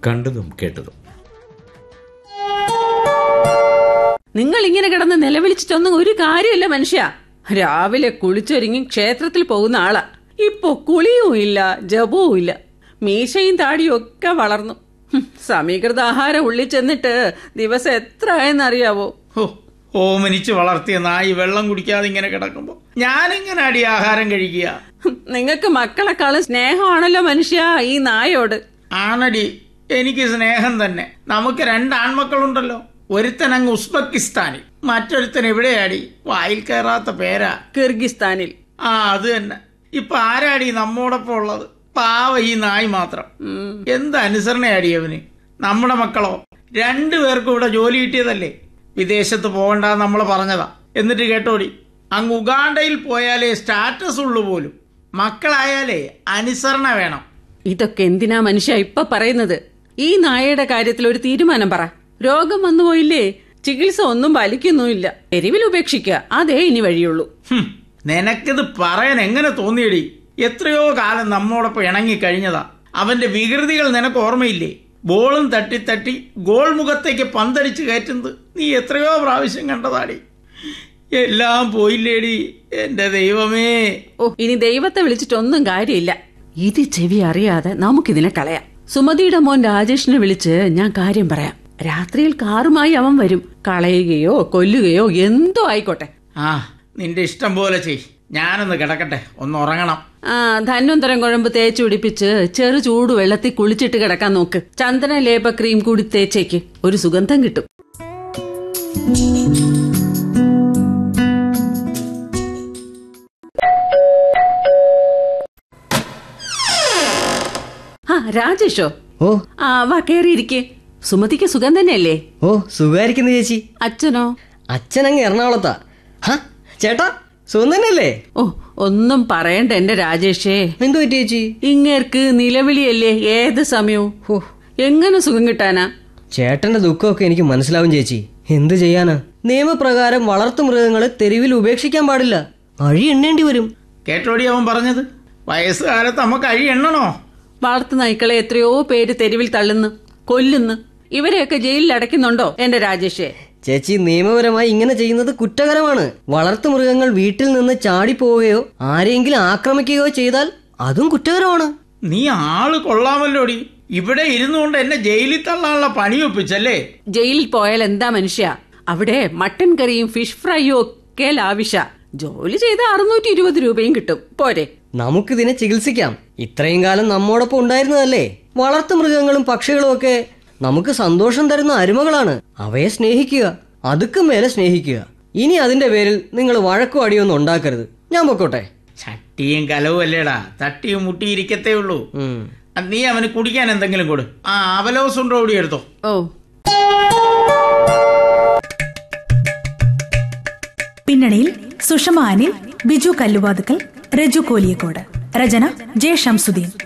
കണ്ടതും കേട്ടതും നിങ്ങൾ ഇങ്ങനെ കിടന്ന് നിലവിളിച്ചിട്ടൊന്നും ഒരു കാര്യമില്ല മനുഷ്യ രാവിലെ കുളിച്ചൊരുങ്ങി ക്ഷേത്രത്തിൽ പോകുന്ന ആളാ ഇപ്പൊ കുളിയും ഇല്ല ജപവും ഇല്ല മീശയും താടിയും ഒക്കെ വളർന്നു ഹും, സമീകൃത ആഹാരം ഉള്ളിൽ ചെന്നിട്ട് ദിവസം എത്ര ആയെന്നറിയാവോ ഹോ ഓമനിച്ച് വളർത്തിയ നായി വെള്ളം കുടിക്കാതെ ഇങ്ങനെ കിടക്കുമ്പോ ഞാനെങ്ങനെ അടി ആഹാരം കഴിക്കുക ഹും, നിങ്ങൾക്ക് മക്കളെക്കാളും സ്നേഹമാണല്ലോ മനുഷ്യ ഈ നായോട് ആണടി എനിക്ക് സ്നേഹം തന്നെ നമുക്ക് രണ്ട് ആൺമക്കളുണ്ടല്ലോ ഒരുത്തൻ അങ്ങ് ഉസ്ബെക്കിസ്ഥാനിൽ മറ്റൊരുത്തൻ എവിടെയാടി വായിൽ കയറാത്ത പേരാ കിർഗിസ്ഥാനിൽ ആ അത് തന്നെ ഇപ്പൊ ആരാടി നമ്മോടൊപ്പം ഉള്ളത് പാവ ഈ നായി മാത്രം ഉം. എന്ത് അനുസരണയാടി അവന് നമ്മുടെ മക്കളോ രണ്ടുപേർക്കും ഇവിടെ ജോലി കിട്ടിയതല്ലേ വിദേശത്ത് പോകണ്ട നമ്മൾ പറഞ്ഞതാ എന്നിട്ട് കേട്ടോടി അങ്ങ് ഉഗാണ്ടയിൽ പോയാലേ സ്റ്റാറ്റസ് ഉള്ളു പോലും മക്കളായാലേ അനുസരണ വേണം ഇതൊക്കെ എന്തിനാ മനുഷ്യ ഇപ്പൊ പറയുന്നത് ഈ നായയുടെ കാര്യത്തിൽ ഒരു തീരുമാനം പറ രോഗം വന്നുപോയില്ലേ ചികിത്സ ഒന്നും വലിക്കുന്നുമില്ല തെരുവിൽ ഉപേക്ഷിക്കുക അതേ ഇനി വഴിയുള്ളൂ ഹും, നിനക്കിത് പറയാൻ എങ്ങനെ തോന്നിയടി എത്രയോ കാലം നമ്മോടൊപ്പം ഇണങ്ങി കഴിഞ്ഞതാ അവന്റെ വികൃതികൾ നിനക്ക് ഓർമ്മയില്ലേ ബോളും തട്ടി തട്ടി ഗോൾ മുഖത്തേക്ക് പന്തടിച്ച് കയറ്റുന്നത് നീ എത്രയോ പ്രാവശ്യം കണ്ടതാടി എല്ലാം പോയില്ലേടി എന്റെ ദൈവമേ ഓ ഇനി ദൈവത്തെ വിളിച്ചിട്ടൊന്നും കാര്യമില്ല ഇത് ചെവി അറിയാതെ നമുക്കിതിനെ കളയാം സുമതിയുടെ മോൻ രാജേഷിനെ വിളിച്ച് ഞാൻ കാര്യം പറയാം രാത്രിയിൽ കാറുമായി അവൻ വരും കളയുകയോ കൊല്ലുകയോ എന്തോ ആയിക്കോട്ടെ ആ നിന്റെ ഇഷ്ടം പോലെ ചെയ് ഞാനൊന്ന് കിടക്കട്ടെ ഒന്ന് ഉറങ്ങണം ആ ധന്വന്തരം കുഴമ്പ് തേച്ച് പിടിപ്പിച്ച് ചെറു ചൂട് വെള്ളത്തിൽ കുളിച്ചിട്ട് കിടക്കാൻ നോക്ക് ചന്ദന ലേപ ക്രീം കൂടി തേച്ചേക്ക് ഒരു സുഗന്ധം കിട്ടും ആ രാജേഷോ ഓ ആ വാ കേറിയിരിക്കെ സുമതിക്ക് സുഖം തന്നെയല്ലേ ഓ സുഖായിരിക്കുന്നു ചേച്ചി അച്ഛനോ അച്ഛനങ്ങ് എറണാകുളത്താ ഹാ ചേട്ടാ സുഖം തന്നെയല്ലേ ഓ ഒന്നും പറയണ്ട എന്റെ രാജേഷേ എന്തു പറ്റി ചേച്ചി ഇങ്ങേർക്ക് നിലവിളിയല്ലേ ഏത് സമയവും ഹോ എങ്ങനെ സുഖം കിട്ടാനാ ചേട്ടന്റെ ദുഃഖമൊക്കെ എനിക്ക് മനസ്സിലാവും ചേച്ചി എന്ത് ചെയ്യാനാ നിയമപ്രകാരം വളർത്തു മൃഗങ്ങളെ തെരുവിൽ ഉപേക്ഷിക്കാൻ പാടില്ല അഴി എണ്ണേണ്ടി വരും കേട്ടോടി അവൻ പറഞ്ഞത് വയസ്സുകാലത്ത് നമുക്ക് അഴി എണ്ണണോ വളർത്തു നായ്ക്കളെ എത്രയോ പേര് തെരുവിൽ തള്ളുന്നു കൊല്ലുന്നു ഇവരെയൊക്കെ ജയിലിൽ അടയ്ക്കുന്നുണ്ടോ എന്റെ രാജേഷേ ചേച്ചി നിയമപരമായി ഇങ്ങനെ ചെയ്യുന്നത് കുറ്റകരമാണ് വളർത്തു മൃഗങ്ങൾ വീട്ടിൽ നിന്ന് ചാടിപ്പോവുകയോ ആരെങ്കിലും ആക്രമിക്കുകയോ ചെയ്താൽ അതും കുറ്റകരമാണ് നീ ആള് കൊള്ളാമല്ലോടി ഇവിടെ ഇരുന്നുകൊണ്ട് എന്നെ ജയിലിൽ തള്ളാനുള്ള പണി ഒപ്പിച്ചല്ലേ ജയിലിൽ പോയാൽ എന്താ മനുഷ്യ അവിടെ മട്ടൻ കറിയും ഫിഷ് ഫ്രൈയും ഒക്കെ ലാവിഷ ജോലി ചെയ്ത അറുന്നൂറ്റി ഇരുപത് രൂപയും കിട്ടും പോരെ നമുക്കിതിനെ ചികിത്സിക്കാം ഇത്രയും കാലം നമ്മോടൊപ്പം ഉണ്ടായിരുന്നതല്ലേ വളർത്തു മൃഗങ്ങളും പക്ഷികളും ഒക്കെ നമുക്ക് സന്തോഷം തരുന്ന അരുമകളാണ് അവയെ സ്നേഹിക്കുക അതുക്കും മേലെ സ്നേഹിക്കുക ഇനി അതിന്റെ പേരിൽ നിങ്ങൾ വഴക്കോ അടിയൊന്നും ഉണ്ടാക്കരുത് ഞാൻ പൊക്കോട്ടെ ചട്ടിയും കലവും അല്ലേടാ തട്ടിയും മുട്ടിയിരിക്കത്തേ ഉള്ളൂ ഉം. അത് നീ അവന് കുടിക്കാൻ എന്തെങ്കിലും കൊടു ആ അവലോസുണ്ടോ കൂടി എടുത്തോ ഓ പിന്നണിയിൽ സുഷമ അനിൽ ബിജു കല്ലുവാതുക്കൽ രജു കോലിയക്കോട് രചന ജെ ഷംസുദ്ദീൻ